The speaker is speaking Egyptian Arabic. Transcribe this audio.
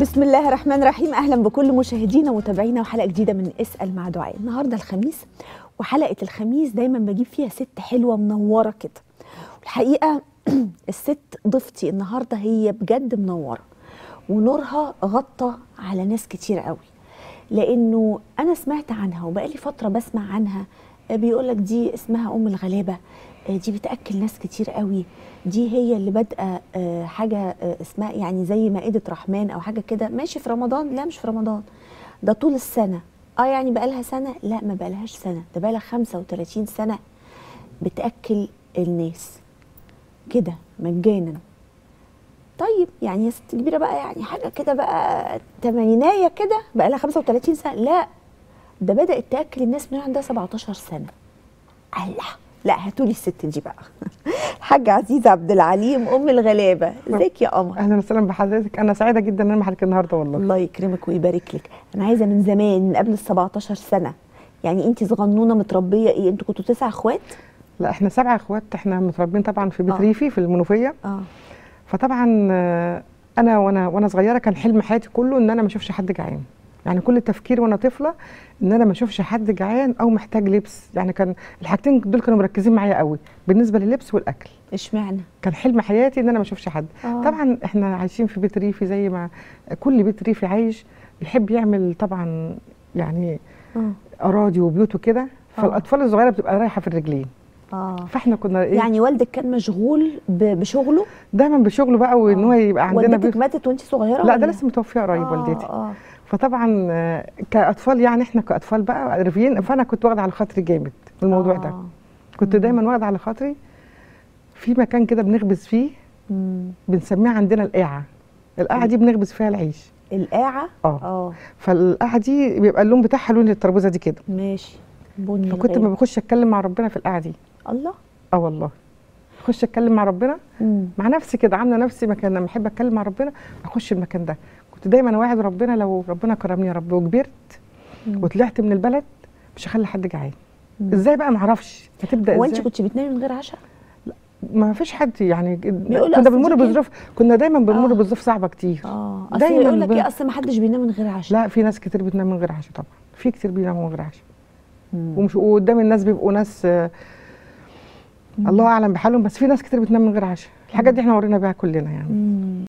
بسم الله الرحمن الرحيم اهلا بكل مشاهدينا ومتابعينا وحلقه جديده من اسال مع دعاء النهارده الخميس وحلقه الخميس دايما بجيب فيها ست حلوه منوره كده الحقيقه الست ضيفتي النهارده هي بجد منوره ونورها غطى على ناس كتير قوي لانه انا سمعت عنها وبقالي فتره بسمع عنها بيقول لك دي اسمها ام الغلابه دي بتاكل ناس كتير قوي دي هي اللي بادئه آه، حاجه آه، اسمها يعني زي مائده رحمن او حاجه كده ماشي في رمضان لا مش في رمضان ده طول السنه اه يعني بقالها سنه لا ما بقالهاش سنه ده بقالها 35 سنه بتاكل الناس كده مجانا طيب يعني يا ست كبيره بقى يعني حاجه كده بقى تمانينايه كده بقى لها 35 سنه لا ده بدات تاكل الناس من عندها 17 سنه الله لا هاتولي الست دي بقى الحاجه عزيزه عبد العليم ام الغلابه ازيك يا قمر اهلا وسهلا بحضرتك انا سعيده جدا ان انا معاك النهارده والله الله يكرمك ويبارك لك انا عايزه من زمان من قبل ال 17 سنه يعني انت صغنونه متربيه ايه انتوا كنتوا تسع اخوات لا احنا سبعه اخوات احنا متربيين طبعا في بيت آه. ريفي في المنوفيه اه فطبعا آه، انا وانا وانا صغيره كان حلم حياتي كله ان انا ما اشوفش حد جعان يعني كل تفكيري وانا طفله ان انا ما اشوفش حد جعان او محتاج لبس يعني كان الحاجتين دول كانوا مركزين معايا قوي بالنسبه لللبس والاكل اشمعنى كان حلم حياتي ان انا ما اشوفش حد آه. طبعا احنا عايشين في بيت ريفي زي ما كل بيت ريفي عايش بيحب يعمل طبعا يعني اه اراضي وبيوت وكده آه. فالاطفال الصغيره بتبقى رايحه في الرجلين اه فاحنا كنا ايه يعني والدك كان مشغول ب- بشغله دايما بشغله بقى وان هو آه. يبقى عندنا والدتك بيت ماتت وانت صغيره لا ده ولا؟ لسه متوفيه قريب آه والدتي اه فطبعا آه، كاطفال يعني احنا كاطفال بقى ريفيين فانا كنت واخده على خاطري جامد في الموضوع ده آه. كنت دايما واخده على خاطري في مكان كده بنخبز فيه مم. بنسميه عندنا القاعه القاعه دي بنخبز فيها العيش القاعه اه اه فالقاعه دي بيبقى اللون بتاعها لون الترابيزه دي كده ماشي بني فكنت ما غامق. بخش اتكلم مع ربنا في القاعه دي الله اه والله اخش اتكلم مع ربنا مم. مع نفسي كده عامله نفسي مكان لما احب اتكلم مع ربنا اخش المكان ده كنت دايما اوعد ربنا لو ربنا كرمني يا رب وكبرت مم. وطلعت من البلد مش هخلي حد جعان مم. ازاي بقى ما اعرفش هتبدا هو انت ازاي كنت بتنامي من غير عشاء ما فيش حد يعني بيقول كنا أصل بنمر دي كده. بظروف كنا دايما بنمر آه. بظروف صعبه كتير اه اصل دايماً يقول لك ب- ايه اصل ما حدش بينام من غير عشاء لا في ناس كتير بتنام من غير عشاء طبعا في كتير بيناموا من غير عشاء مم. ومش وقدام الناس بيبقوا ناس آه، الله اعلم بحالهم بس في ناس كتير بتنام من غير عشاء الحاجات دي احنا ورينا بيها كلنا يعني مم.